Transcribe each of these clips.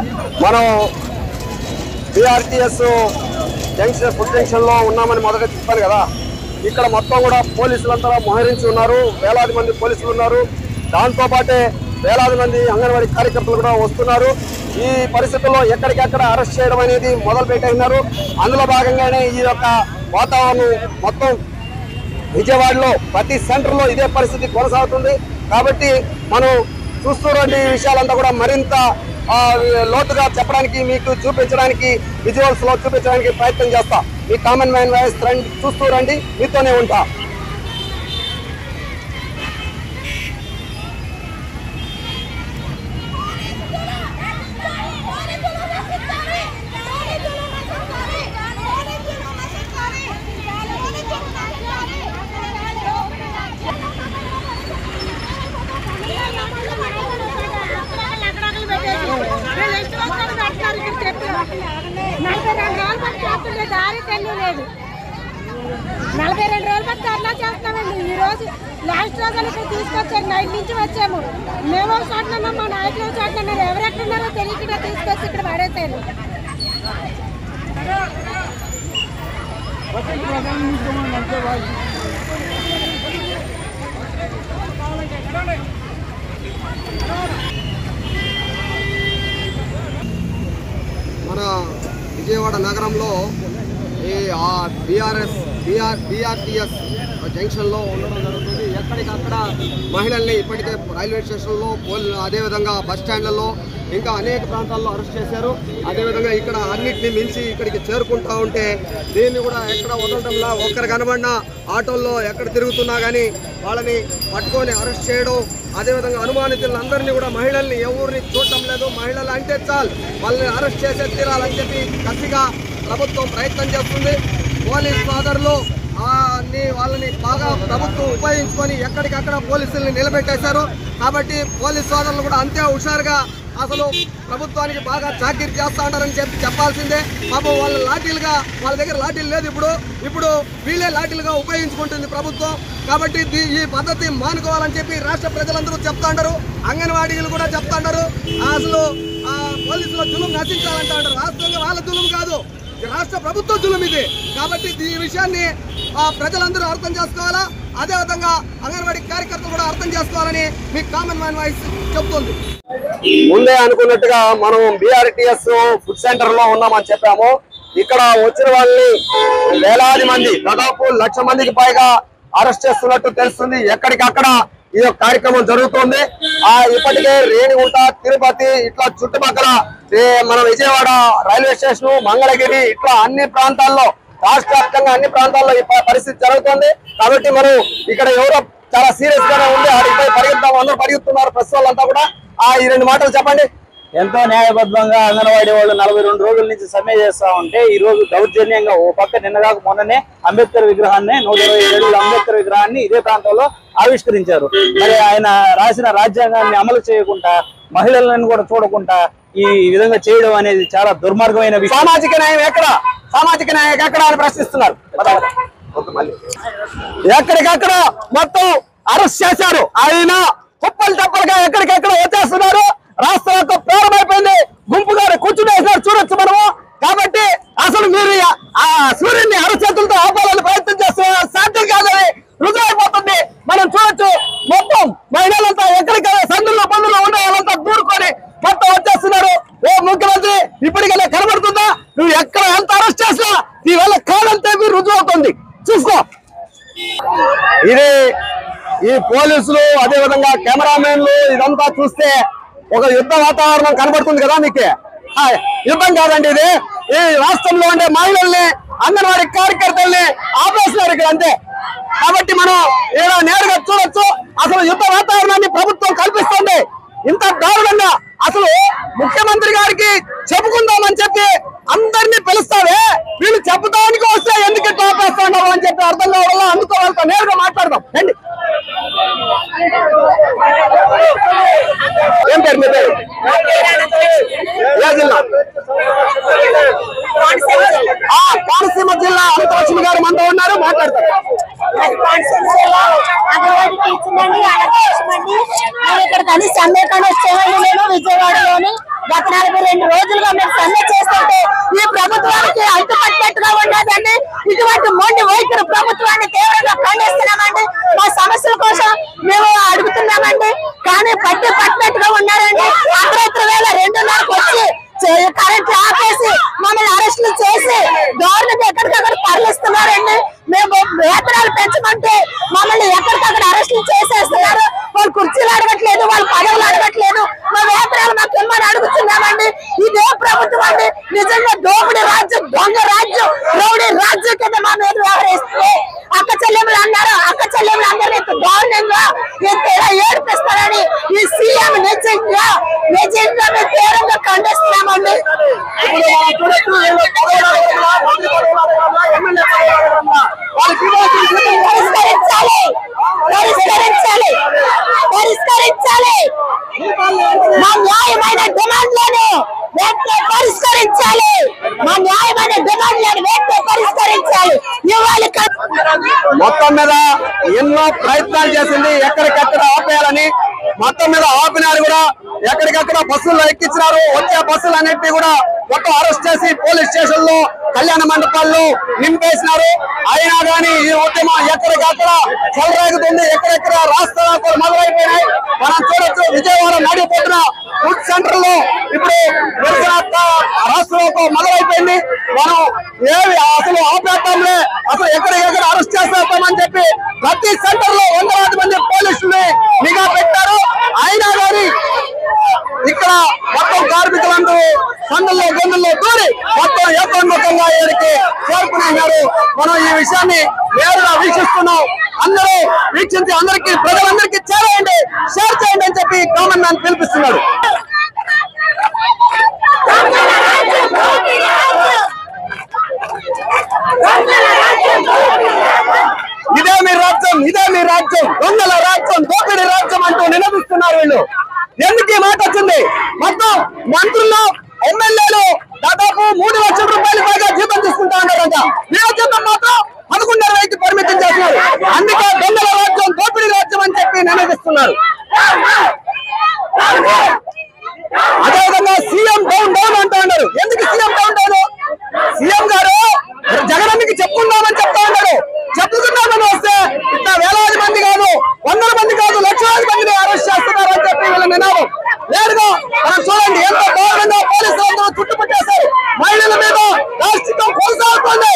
మనం BRTS junction food junction లో ఉన్నామని మొదట చెప్పాను కదా ఇక్కడ మొత్తం కూడా పోలీసులంతా మోహరించి ఉన్నారు వేలాది మంది పోలీసులు ఉన్నారు దాంతో పాటే వేలాది మంది అంగన్వాడీ కార్యకర్తలు కూడా వస్తున్నారు ఈ పరిస్థితుల్లో ఎక్కడికెక్కడ అరెస్ట్ చేయడం అనేది మొదలు పెట్టేసినారు అందులో భాగంగానే ఈ యొక్క వాతావరణం మొత్తం విజయవాడలో ప్రతి సెంటర్ లో ఇదే పరిస్థితి కొనసాగుతుంది కాబట్టి మనం చూస్తూ రండి ఈ విషయాలంతా కూడా మరింత ఆ, లోతుగా చెప్పడానికి మీకు చూపించడానికి విజువల్స్ లో చూపించడానికి ప్రయత్నం చేస్తా మీ కామన్ మ్యాన్ వాయిస్ రండి చూస్తూ రండి మీతోనే ఉంటా నలభై రెండు రోజులు బట్టి చేస్తుండే దారి తెలియలేదు నలభై రెండు రోజులు బట్టి ధర్నా చేస్తున్నామండి ఈ రోజు లాస్ట్ రోజు అని ఇక్కడ తీసుకొచ్చారు నైట్ నుంచి వచ్చాము మేము ఒక చోట ఉన్నాం మా నాయకులు ఒక చోట ఉన్నారు ఎవరెక్కడున్నారో తెలియకుండా తీసుకొచ్చి ఇక్కడ పడేశారు మన విజయవాడ నగరంలో ఈ ఆ బీఆర్ఎస్ బీఆర్ బీఆర్టీఎస్ జంక్షన్లో ఉండడం జరుగుతుంది ఎక్కడికక్కడ మహిళల్ని ఇప్పటికే రైల్వే స్టేషన్లో పోల్ అదేవిధంగా బస్ స్టాండ్లలో ఇంకా అనేక ప్రాంతాల్లో అరెస్ట్ చేశారు అదేవిధంగా ఇక్కడ అన్నిటిని మించి ఇక్కడికి చేరుకుంటా ఉంటే దీన్ని కూడా ఎక్కడ వదలడంలా ఒక్కరు కనబడినా ఆటోల్లో ఎక్కడ తిరుగుతున్నా కానీ వాళ్ళని పట్టుకొని అరెస్ట్ చేయడం అదేవిధంగా అనుమానితులందరినీ కూడా మహిళల్ని ఎవరిని చూడటం లేదు మహిళలు అంటే చాలు వాళ్ళని అరెస్ట్ చేసే తీరాలని చెప్పి కసిగా ప్రభుత్వం ప్రయత్నం చేస్తుంది పోలీస్ సోదరులు ఆ అన్ని వాళ్ళని బాగా ప్రభుత్వం ఉపయోగించుకొని ఎక్కడికక్కడ పోలీసుల్ని నిలబెట్టేశారు కాబట్టి పోలీస్ సోదరులు కూడా అంతే హుషారుగా అసలు ప్రభుత్వానికి బాగా చాకిరి చేస్తా ఉంటారని చెప్పి చెప్పాల్సిందే పాపం వాళ్ళ లాఠీలుగా వాళ్ళ దగ్గర లాఠీలు లేదు ఇప్పుడు ఇప్పుడు వీళ్ళే లాఠీలుగా ఉపయోగించుకుంటుంది ప్రభుత్వం కాబట్టి దీ- ఈ పద్ధతి మానుకోవాలని చెప్పి రాష్ట్ర ప్రజలందరూ చెప్తా ఉంటారు అంగన్వాడీలు కూడా చెప్తా ఉంటారు అసలు ఆ పోలీసుల జులుం నశించాలంటా ఉంటారు వాస్తవంగా వాళ్ళ జులుం కాదు ఈ రాష్ట్ర ప్రభుత్వ జులుం ఇది కాబట్టి ఈ విషయాన్ని ఆ, ప్రజలందరూ అర్థం చేసుకోవాలా అదేవిధంగా అంగన్వాడీ కార్యకర్తలు కూడా అర్థం చేసుకోవాలని మీకు కామన్ మ్యాన్ వాయిస్ చెప్తుంది ముందే అనుకున్నట్టుగా మనం బీఆర్టీఎస్ ఫుడ్ సెంటర్ లో ఉన్నామని చెప్పాము ఇక్కడ వచ్చిన వాళ్ళని వేలాది మంది దాదాపు లక్ష మందికి పైగా అరెస్ట్ చేస్తున్నట్టు తెలుస్తుంది ఎక్కడికక్కడ ఈ యొక్క కార్యక్రమం జరుగుతుంది ఆ ఇప్పటికే రేణిగుంట తిరుపతి ఇట్లా చుట్టుపక్కల ఏ, మన విజయవాడ రైల్వే స్టేషన్ మంగళగిరి ఇట్లా అన్ని ప్రాంతాల్లో రాష్ట్ర వ్యాప్తంగా అన్ని ప్రాంతాల్లో ఈ ప- పరిస్థితి జరుగుతుంది కాబట్టి మనం ఇక్కడ ఎవరో చాలా సీరియస్ గానే ఉంది ఆడిపై పరిగెత్తాం అందరూ పరిగెత్తున్నారు ప్రెస్ వాళ్ళంతా కూడా ఆ ఈ రెండు మాటలు చెప్పండి ఎంతో న్యాయబద్ధంగా అంగన్వాడీ వాళ్ళు నలభై రెండు రోజుల నుంచి సమ్మె చేస్తా ఉంటే ఈ రోజు దౌర్జన్యంగా ఓ పక్క నిన్నగాక మొన్ననే అంబేద్కర్ విగ్రహాన్ని నూట ఇరవై ఏడు అంబేద్కర్ విగ్రహాన్ని ఇదే ప్రాంతంలో ఆవిష్కరించారు మరి ఆయన రాసిన రాజ్యాంగాన్ని అమలు చేయకుండా మహిళలను కూడా చూడకుండా ఈ విధంగా చేయడం అనేది చాలా దుర్మార్గమైన విషయం సామాజిక న్యాయం ఎక్కడ సామాజిక న్యాయం ఎక్కడ అని ప్రశ్నిస్తున్నారు ఎక్కడికక్కడ మొత్తం అరెస్ట్ చేశారు ఆయన కుప్పలు తప్పలుగా ఎక్కడికెక్కడ వచ్చేస్తున్నారు రాష్ట్రం యొక్క ప్రారంభమైపోయింది గుంపుగా కూర్చునేసినారు చూడొచ్చు మనము కాబట్టి అసలు మీరు ఆ సూర్యుని అరచేతులతో ఆపాలని ప్రయత్నం చేస్తున్నారు సాధ్యం కాదని రుజువైపోతుంది మనం చూడొచ్చు మొత్తం మహిళలంతా ఎక్కడికైనా సందుల్లో పనుల్లో ఉన్న వాళ్ళంతా దూరుకొని మొత్తం వచ్చేస్తున్నారు ఓ ముఖ్యమంత్రి ఇప్పటికైనా కనబడుతుందా నువ్వు ఎక్కడ ఎంత అరెస్ట్ చేసినా నీ వల్ల కాదంతే మీరు రుజువు అవుతుంది చూసుకో ఇది ఈ పోలీసులు అదే విధంగా కెమెరామెన్లు ఇదంతా చూస్తే ఒక యుద్ధ వాతావరణం కనబడుతుంది కదా మీకు ఆ, యుద్ధం కాదండి ఇది ఈ రాష్ట్రంలో ఉండే మహిళల్ని అంగన్వాడీ కార్యకర్తల్ని ఆపేస్తున్నారు ఇక్కడ అంతే కాబట్టి మనం ఏదో నేరుగా చూడొచ్చు అసలు యుద్ధ వాతావరణాన్ని ప్రభుత్వం కల్పిస్తుంది ఇంత దారుణంగా అసలు ముఖ్యమంత్రి గారికి చెప్పుకుందామని చెప్పి అందరినీ పిలుస్తావే వీళ్ళు చెప్పుతానికి వస్తే ఎందుకు ఇట్లా ఆపేస్తా ఉన్నావు అని చెప్పి అర్థం కావాలా అందుకో వాళ్ళతో నేరుగా మాట్లాడదాం రండి ఏం పేరు మీ పేరు ఏ జిల్లా ఆ, కోనసీమ జిల్లా అనంతలక్ష్మి గారు మనతో ఉన్నారు మాట్లాడతారు అగరవాడికి ఇచ్చిందండి అలాగే ఇచ్చిందండి మేము ఇక్కడ కలిసి సమ్మె కానీ వచ్చామండి మేము విజయవాడలోని గత నలభై రెండు రోజులుగా మేము సమ్మె చేస్తుంటే ఈ ప్రభుత్వానికి అంటుపట్టినట్టుగా ఉండదండి ఇటువంటి మొండి వైఖరి ప్రభుత్వాన్ని తీవ్రంగా ఖండిస్తున్నామండి మా సమస్యల కోసం మేము అడుగుతున్నామండి కానీ పట్టి పట్టినట్టుగా ఉన్నారండి అర్ధరాత్రి వేళ రెండున్నరకు వచ్చి చే- కరెంట్ ఆపేసి మమ్మల్ని అరెస్టులు చేసి గవర్నమెంట్ ఎక్కడికక్కడ తరలిస్తున్నారండి మేము వేతనాలు పెంచమంటే మమ్మల్ని ఎక్కడికక్కడ అరెస్టులు చేసేస్తున్నారు వాళ్ళు కుర్చీలు అడగట్లేదు వాళ్ళు పదవులు అడగట్లేదు మా వేతనాలు మాకు ఇమ్మని అడుగుతున్నామండి ఇదే ప్రభుత్వం అండి నిజంగా దోపిడి రాజ్యం దొంగ రాజ్యం రౌడీ రాజ్యం కింద మా మీద వ్యవహరిస్తుంది అక్క చెల్లెములు అన్నారు అక్క చెల్లెములు అందరినీ ఇంత దారుణంగా ఇంత ఇలా ఏడిపిస్తారని ఈ సీఎం నిజంగా నిజంగా మేము తీవ్రంగా ఖండిస్తున్నామండి ఇప్పుడు మనం చూడొచ్చు వీళ్ళు పదవులు అడగడంలా, మంత్రి పదవులు అడగడంలా, ఎమ్మెల్యే పదవులు అడగడంలా. వాళ్ళకి ఇవ్వాల్సిన జీతం పరిష్కరించాలి పరిష్కరించాలి పరిష్కరించాలి మా న్యాయమైన డిమాండ్లను వెంటనే పరిష్కరించాలి మా న్యాయమైన డిమాండ్లను వెంటనే పరిష్కరించాలి ఇవ్వాలి మొత్తం మీద ఎన్నో ప్రయత్నాలు చేసింది ఎక్కడికక్కడ ఆపేయాలని మొత్తం మీద ఆపినారు కూడా ఎక్కడికక్కడ బస్సుల్లో ఎక్కించినారు వచ్చే బస్సులన్నింటినీ కూడా మొత్తం అరెస్ట్ చేసి పోలీస్ స్టేషన్ లో కళ్యాణ మండపాల్లో నింపేసినారు అయినా కానీ ఈ ఉద్యమం ఎక్కడికక్కడ చెలరేగుతుంది ఎక్కడెక్కడ రాష్ట్రాలు మొదలైపోయినాయి మనం చూడొచ్చు విజయవాడ నడిపోతున్న ఫుడ్ సెంటర్ లో ఇప్పుడు నిరసన రాష్ట్రంలో మొదలైపోయింది మనం ఏవి అసలు ఆపేద్దాంలే అసలు ఎక్కడికెక్కడ అరెస్ట్ చేసేస్తామని చెప్పి ప్రతి సెంటర్ లో వందలాది మంది పోలీసుల్ని నిఘా పెట్టారు అయినా కానీ ఇక్కడ మొత్తం కార్మికులందరూ సందుల్లో గొంతుల్లో దూరి మొత్తం ఏకోన్ముఖంగా ఇక్కడికి చేరుకున్నారు మనం ఈ విషయాన్ని నేరుగా వీక్షిస్తున్నాం అందరూ వీక్షించి అందరికీ ప్రజలందరికీ చేరేయండి షేర్ చేయండి అని చెప్పి కామన్ మ్యాన్ పిలిపిస్తున్నాడు ఇదే మీ రాజ్యం ఇదే మీ రాజ్యం దొంగల రాజ్యం దోపిడి రాజ్యం అంటూ నిలదీస్తున్నారు వీళ్ళు ఎందుకు ఈ మాట వచ్చింది మొత్తం మంత్రులు ఎమ్మెల్యేలు దాదాపు మూడు లక్షల రూపాయలు పైగా జీతం తీసుకుంటా ఉన్నారంట వీళ్ళ జీతం మాత్రం పదకొండున్నర వేలకి పరిమితం చేస్తున్నారు అందుకే దొంగల రాజ్యం దోపిడి రాజ్యం అని చెప్పి నిలదీస్తున్నారు అదేవిధంగా సీఎం డౌన్ డౌన్ అంటా ఉన్నారు ఎందుకు సీఎం డౌన్ డౌన్ సీఎం గారు జగనన్నకి చెప్పుకుందామని చెప్తా ఉన్నారు చెప్పుకుందామని వస్తే ఇట్లా వేలాది మంది కాదు వందల మంది కాదు లక్షలాది మందిని అరెస్ట్ చేస్తున్నారు అని చెప్పి వీళ్ళ నినాదం లేదుగా మనం చూడండి ఎంత దారుణంగా పోలీసులు అందరూ చుట్టుముట్టేశారు మహిళల మీద రాష్ట్రం కొనసాగుతుంది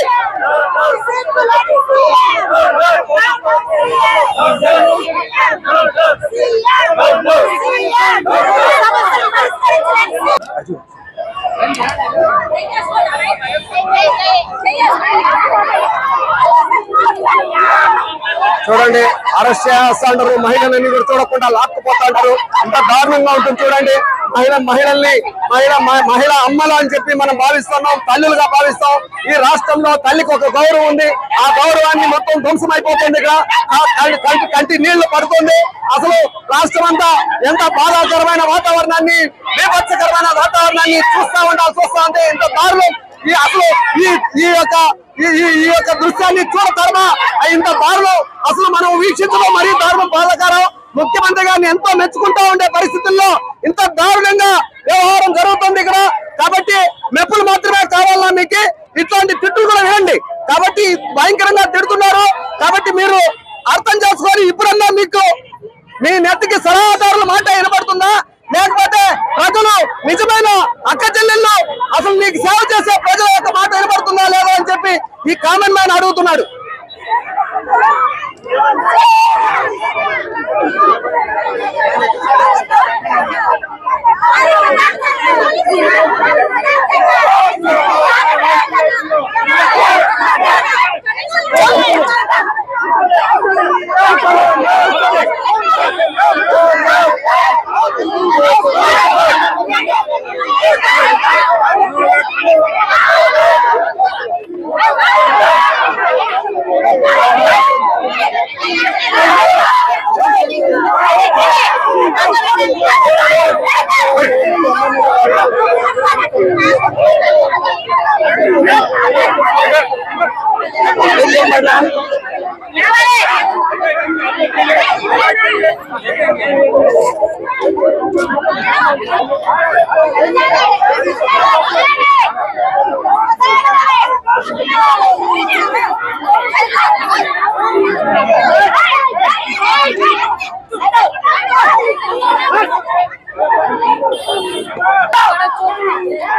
చూడండి అరెస్ట్ చేస్తా ఉంటారు మహిళలని కూడా చూడకుండా లాక్కుపోతా ఉంటారు ఎంత దారుణంగా ఉంటుంది చూడండి మహిళ మహిళల్ని మహిళ మ- మహిళ అమ్మలు అని చెప్పి మనం భావిస్తున్నాం తల్లులుగా భావిస్తాం ఈ రాష్ట్రంలో తల్లికి ఒక గౌరవం ఉంది ఆ గౌరవాన్ని మొత్తం ధ్వంసం అయిపోతుంది ఇక్కడ ఆ కంటి- కంటి కంటి నీళ్లు పడుతుంది అసలు రాష్ట్రం అంతా ఎంత బాధాకరమైన వాతావరణాన్ని బీభత్సకరమైన వాతావరణాన్ని చూస్తా ఉండాలి చూస్తా ఉంటే ఇంత దారుణం ఈ అసలు ఈ ఈ యొక్క ఈ ఈ- ఈ యొక్క దృశ్యాన్ని చూడతరమా ఇంత దారుణం అసలు మనం వీక్షించడం మరీ దారుణం బాధాకరం ముఖ్యమంత్రి గారిని ఎంతో మెచ్చుకుంటా ఉండే పరిస్థితుల్లో ఇంత దారుణంగా వ్యవహారం జరుగుతుంది ఇక్కడ కాబట్టి మెప్పులు మాత్రమే కావాలా మీకు ఇట్లాంటి తిట్టులు కూడా వినండి కాబట్టి భయంకరంగా తిడుతున్నారు కాబట్టి మీరు అర్థం చేసుకొని ఇప్పుడన్నా మీకు మీ నెత్తికి సలహాదారుల మాట వినపడుతుందా లేకపోతే ప్రజలు నిజమైన అక్క చెల్లెళ్ళు అసలు నీకు సేవ చేసే ప్రజల యొక్క మాట వినపడుతుందా లేదా అని చెప్పి ఈ కామన్ మ్యాన్ అడుగుతున్నాడు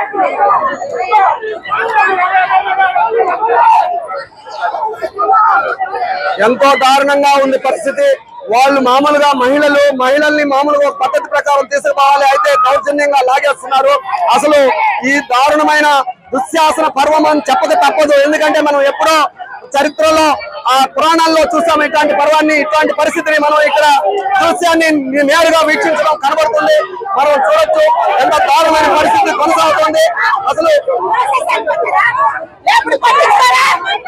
ఎంతో దారుణంగా ఉంది పరిస్థితి వాళ్ళు మామూలుగా మహిళలు మహిళల్ని మామూలుగా ఒక పద్ధతి ప్రకారం తీసుకుపోవాలి అయితే దౌర్జన్యంగా లాగేస్తున్నారు అసలు ఈ దారుణమైన దుశ్శాసన పర్వం అని చెప్పక తప్పదు ఎందుకంటే మనం ఎప్పుడో చరిత్రలో ఆ పురాణాల్లో చూసాం ఇట్లాంటి పర్వాన్ని ఇట్లాంటి పరిస్థితిని మనం ఇక్కడ దృశ్యాన్ని నేరుగా వీక్షించడం కనబడుతుంది మనం చూడొచ్చు ఎంత దారుణమైన పరిస్థితి కొనసాగుతుంది అసలు ఎప్పుడు పట్టిస్తారా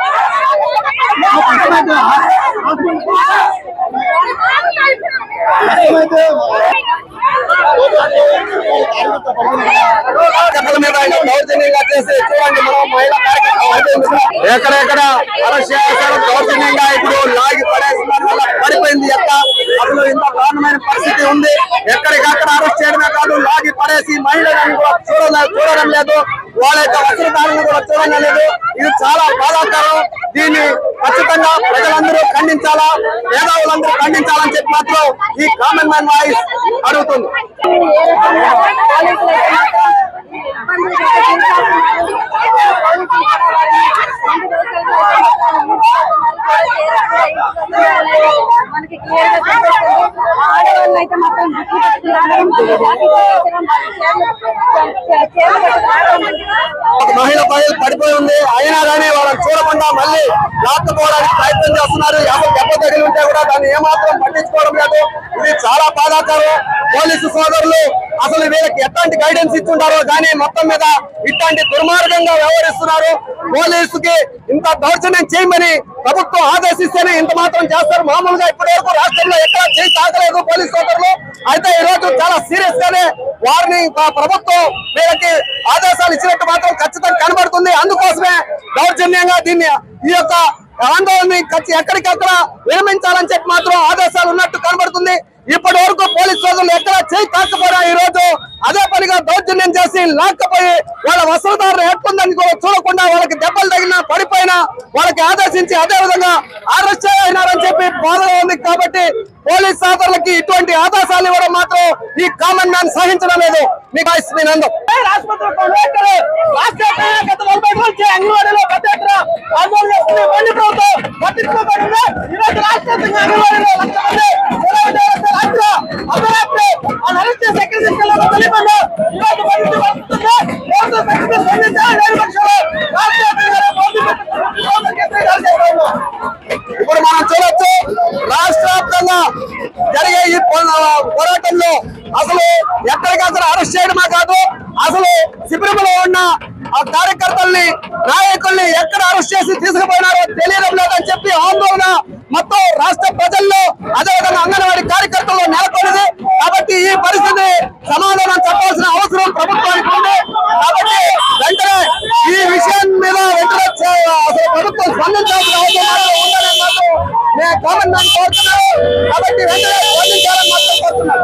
కథల మీద ఆయన దౌర్జన్యంగా చేసి చూడండి మనం మహిళా కార్యక్రమం ఎక్కడెక్కడ అరెస్ట్ చేశారు దౌర్జన్యంగా ఇప్పుడు లాగి పడేస్తున్నారు అలా పడిపోయింది ఎక్క అసలు ఇంత దారుణమైన పరిస్థితి ఉంది ఎక్కడికక్కడ అరెస్ట్ చేయడమే కాదు లాగి పడేసి మహిళలను కూడా చూడలే చూడడం లేదు వాళ్ళ యొక్క వస్త్రధారణ కూడా చూడడం లేదు ఇది చాలా బాధాకరం దీన్ని ఖచ్చితంగా ప్రజలందరూ ఖండించాలా మేధావులందరూ ఖండించాలని చెప్పి మాత్రం ఈ కామన్ మ్యాన్ వాయిస్ అడుగుతుంది మనకి క్లియర్ గా కనిపిస్తుంది ఆడవాళ్ళు అయితే మాత్రం జుట్టు ఒక మహిళ పై పడిపోయి ఉంది అయినా కానీ వాళ్ళని చూడకుండా మళ్ళీ లాక్కుపోవడానికి ప్రయత్నం చేస్తున్నారు అసలు దెబ్బ తగిలి ఉంటే కూడా దాన్ని ఏమాత్రం పట్టించుకోవడం లేదు ఇది చాలా బాధాకరం పోలీసు సోదరులు అసలు వీళ్ళకి ఎట్లాంటి గైడెన్స్ ఇచ్చుంటారో కానీ మొత్తం మీద ఇట్లాంటి దుర్మార్గంగా వ్యవహరిస్తున్నారు పోలీసుకి ఇంత దౌర్జన్యం చేయమని ప్రభుత్వం ఆదేశిస్తేనే ఇంత మాత్రం చేస్తారు మామూలుగా ఇప్పటి వరకు రాష్ట్రంలో ఎక్కడ చేయి తాకలేదు పోలీసు సోదరులు అయితే ఈ రోజు చాలా సీరియస్ గానే వారిని ప- ప్రభుత్వం వీళ్ళకి ఆదేశాలు ఇచ్చినట్టు మాత్రం ఖచ్చితంగా కనబడుతుంది అందుకోసమే దౌర్జన్యంగా దీన్ని ఈ యొక్క ఆందోళన ఖచ్చి ఎక్కడికక్కడ విరమించాలని చెప్పి మాత్రం ఆదేశాలు ఉన్నట్టు కనబడుతుంది ఇప్పటి వరకు పోలీస్ సోదరులు ఎక్కడ చేయి తాకపోయినా ఈ రోజు అదే పనిగా దౌర్జన్యం చేసి లాక్కపోయి వాళ్ళ వస్త్రధారణ ఎట్లుందని కూడా చూడకుండా వాళ్ళకి దెబ్బలు తగిలినా పడిపోయినా వాళ్ళకి ఆదేశించి అదే విధంగా అరెస్ట్ అయినారని చెప్పి బాధగా ఉంది కాబట్టి పోలీస్ సోదరులకి ఇటువంటి ఆదేశాలు ఇవ్వడం మాత్రం ఈ కామన్ మ్యాన్ సహించడం లేదు మీకు మీ నందం గత నలభై రోజులు అంగన్వాడీలో పెద్ద ఎత్తున ఆందోళన చేస్తుంది మళ్ళీ ప్రభుత్వం పట్టించుకోకుండా ఈరోజు రాష్ట్ర వ్యాప్తంగా అంగన్వాడీలో లక్ష మంది ఇరవై దేవతల రాత్రి అర్ధరాత్రి ఆ అరెస్ట్ చేసి ఎక్కడ తీసుకెళ్లారో తెలియకుండా ఈరోజు పరిస్థితి వస్తుంది ప్రభుత్వం పెట్టిన స్పందించాలి లేని పక్షంలో రాష్ట్ర వ్యాప్తంగా ప్రభుత్వం పెట్టిన ప్రభుత్వం చేస్తే దాడి చేస్తాము. ఇప్పుడు మనం చూడొచ్చు రాష్ట్ర వ్యాప్తంగా జరిగే ఈ పో- పోరాటంలో అసలు ఎక్కడికక్కడ అరెస్ట్ చేయడమే కాదు అసలు శిబిరంలో ఉన్న ఆ కార్యకర్తల్ని నాయకుల్ని ఎక్కడ అరెస్ట్ చేసి తీసుకుపోయినారో తెలియడం లేదని చెప్పి ఆందోళన మొత్తం రాష్ట్ర ప్రజల్లో అదేవిధంగా అంగన్వాడీ కార్యకర్తల్లో నెలకొన్నది కాబట్టి ఈ పరిస్థితి సమాధానం చెప్పాల్సిన అవసరం ప్రభుత్వానికి ఉంది కాబట్టి వెంటనే ఈ విషయం మీద వెంటనే చే- అసలు ప్రభుత్వం స్పందించాల్సిన అవసరం మాత్రం ఉందని మాత్రం నేను కామన్ మ్యాన్ కోరుతున్నాను కాబట్టి వెంటనే స్పందించాలని మాత్రం కోరుతున్నాను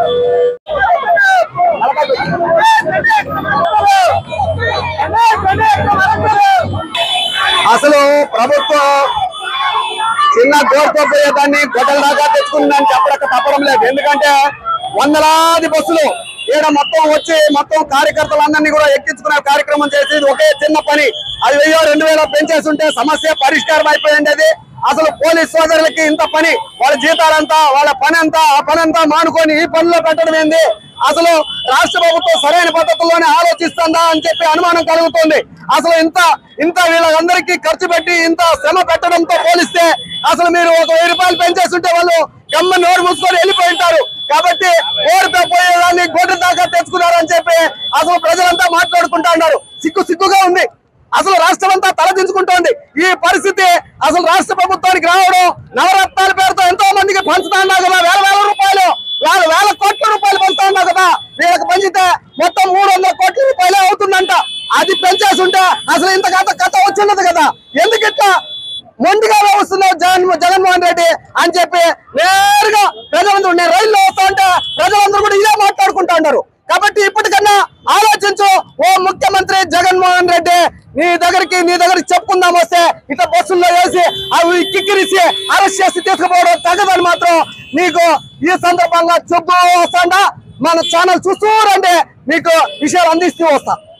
అసలు ప్రభుత్వం చిన్న గోరుతో పోయేదాన్ని గొడ్డల దాకా తెచ్చుకుందని చెప్పడక తప్పడం లేదు ఎందుకంటే వందలాది బస్సులు ఈడ మొత్తం వచ్చి మొత్తం కార్యకర్తలందరినీ కూడా ఎక్కించుకునే కార్యక్రమం చేసి ఇది ఒకే చిన్న పని అది వెయ్యో రెండు వేల పెంచేసి ఉంటే సమస్య పరిష్కారం అయిపోయింది అది అసలు పోలీస్ సోదరులకి ఇంత పని వాళ్ళ జీతాలంతా వాళ్ళ పని అంతా ఆ పని అంతా మానుకొని ఈ పనిలో పెట్టడం ఏంది అసలు రాష్ట్ర ప్రభుత్వం సరైన పద్ధతుల్లోనే ఆలోచిస్తుందా అని చెప్పి అనుమానం కలుగుతుంది అసలు ఇంత ఇంత వీళ్ళందరికీ ఖర్చు పెట్టి ఇంత శ్రమ పెట్టడంతో పోలిస్తే అసలు మీరు ఒక వెయ్యి రూపాయలు పెంచేస్తుంటే వాళ్ళు గమ్మ నోరు మూసుకొని వెళ్ళిపోయి ఉంటారు కాబట్టి ఓడితో పోయేదాన్ని గోటు దాకా తెచ్చుకున్నారు అని చెప్పి అసలు ప్రజలంతా మాట్లాడుకుంటా ఉన్నారు సిగ్గు సిగ్గుగా ఉంది అసలు రాష్ట్రం అంతా తలదించుకుంటోంది ఈ పరిస్థితి అసలు రాష్ట్ర ప్రభుత్వానికి రావడం నవరత్నాల పేరుతో ఎంతో మందికి పంచుతా ఉన్నా కదా వేల వేల రూపాయలు వేల వేల కోట్ల రూపాయలు పంచుతా ఉన్నా కదా వీళ్ళకి పంచితే మొత్తం మూడు వందల కోట్ల రూపాయలే అవుతుందంట అది పెంచేసి ఉంటే అసలు ఇంత కథ కథ వచ్చినది కదా ఎందుకు ఇట్లా మొండిగా వస్తున్నావు జగన్ జగన్మోహన్ రెడ్డి అని చెప్పి నేరుగా ప్రజలందరూ నేను రైల్లో వస్తా ఉంటే ప్రజలందరూ కూడా ఇదే మాట్లాడుకుంటా ఉన్నారు కాబట్టి ఇప్పటికన్నా ఆలోచించు ఓ ముఖ్యమంత్రి జగన్మోహన్ రెడ్డి నీ దగ్గరికి నీ దగ్గరికి చెప్పుకుందాం వస్తే ఇట్లా బస్సుల్లో వేసి అవి కిక్కిరిసి అరెస్ట్ చేసి తీసుకుపోవడం తగదని మాత్రం నీకు ఈ సందర్భంగా చెప్పు వస్తాండా మన ఛానల్ చూస్తూ రండి మీకు విషయాలు అందిస్తూ వస్తా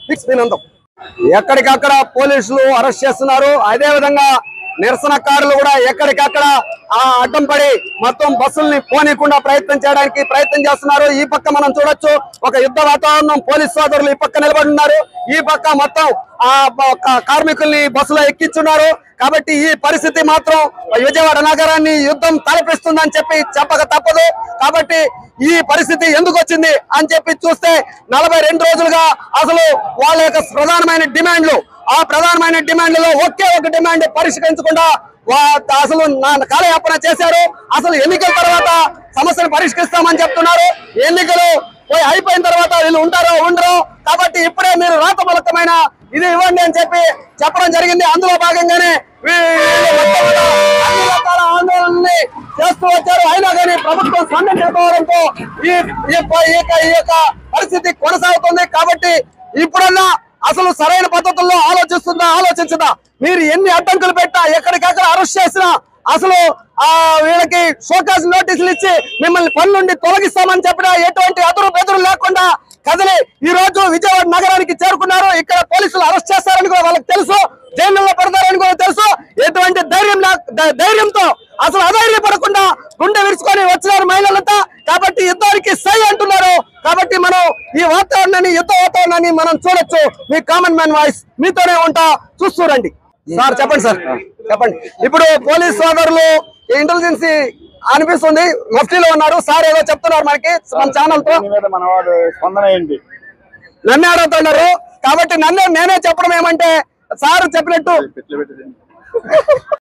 ఫిక్స్ వినందం ఎక్కడికక్కడ పోలీసులు అరెస్ట్ చేస్తున్నారు అదే విధంగా నిరసనకారులు కూడా ఎక్కడికక్కడ ఆ అడ్డం పడి మొత్తం బస్సుల్ని పోనీయకుండా ప్రయత్నం చేయడానికి ప్రయత్నం చేస్తున్నారు ఈ పక్క మనం చూడొచ్చు ఒక యుద్ధ వాతావరణం పోలీస్ సోదరులు ఈ పక్క నిలబడి ఉన్నారు ఈ పక్క మొత్తం ఆ బ- క- కార్మికుల్ని బస్సులో ఎక్కించున్నారు కాబట్టి ఈ పరిస్థితి మాత్రం విజయవాడ నగరాన్ని యుద్ధం తలపిస్తుందని చెప్పి చెప్పక తప్పదు కాబట్టి ఈ పరిస్థితి ఎందుకు వచ్చింది అని చెప్పి చూస్తే నలభై రెండు రోజులుగా అసలు వాళ్ళ యొక్క ప్రధానమైన డిమాండ్లు ఆ ప్రధానమైన డిమాండ్లలో ఒకే ఒక డిమాండ్ పరిష్కరించకుండా వా- అసలు నా- కాలయాపన చేశారు అసలు ఎన్నికల తర్వాత సమస్యను పరిష్కరిస్తామని చెప్తున్నారు ఎన్నికలు పోయి అయిపోయిన తర్వాత వీళ్ళు ఉంటారో ఉండరో కాబట్టి ఇప్పుడే మీరు రాతమూలకమైన ఇది ఇవ్వండి అని చెప్పి చెప్పడం జరిగింది అందులో భాగంగానే వీళ్ళు మొత్తం కూడా అన్ని రకాల ఆందోళనల్ని చేస్తూ వచ్చారు అయినా కానీ ప్రభుత్వం స్పందించకపోవడంతో ఈ ఈ యొక్క- ఈ యొక్క- ఈ యొక్క పరిస్థితి కొనసాగుతుంది కాబట్టి ఇప్పుడన్నా అసలు సరైన పద్ధతుల్లో ఆలోచిస్తుందా ఆలోచించదా మీరు ఎన్ని అడ్డంకులు పెట్టా ఎక్కడికక్కడ అరెస్ట్ చేసినా అసలు ఆ వీళ్ళకి షోకాస్ నోటీసులు ఇచ్చి మిమ్మల్ని పని నుండి తొలగిస్తామని చెప్పినా ఎటువంటి అదురు బెదురు లేకుండా కదిలి ఈ రోజు విజయవాడ నగరానికి చేరుకున్నారు ఇక్కడ పోలీసులు అరెస్ట్ చేస్తారని కూడా వాళ్ళకి తెలుసు జైల్లో పెడతారని కూడా తెలుసు ఎటువంటి ధైర్యం లేక- ధై- ధైర్యంతో అసలు అధైర్యపడకుండా గుండె విరుచుకొని వచ్చినారు మహిళలంతా కాబట్టి యుద్ధానికి సై అంటున్నారు కాబట్టి మనం ఈ వాతావరణాన్ని యుద్ధ వాతావరణాన్ని మనం చూడొచ్చు మీ కామన్ మ్యాన్ వాయిస్ మీతోనే ఉంటా చూస్తూ రండి సార్ చెప్పండి సార్ చెప్పండి ఇప్పుడు పోలీస్ సోదరులు ఇంటెలిజెన్సీ అనిపిస్తుంది మఫ్టీలో ఉన్నారు సార్ ఏదో చెప్తున్నారు మనకి మన ఛానల్ తో దీని మీద మనవాడు స్పందన ఏంటి నన్నే అడుగుతున్నారు కాబట్టి నన్నే నేనే చెప్పడం ఏమంటే సార్ చెప్పినట్టు